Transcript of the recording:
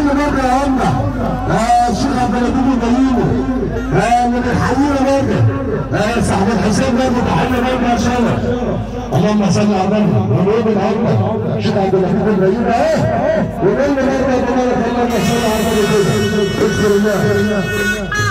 برضه يا عمنا آه الشيخ عبد اللطيف البيومي آه اللي بنحيينا برضه آه صاحب الحسين برضه تحية برضه يا شرف اللهم صل على النبي ونقول العمده الشيخ عبد اللطيف البيومي اهو ونقول برضه تبارك الله ما شاء الله على النبي كده اذكر الله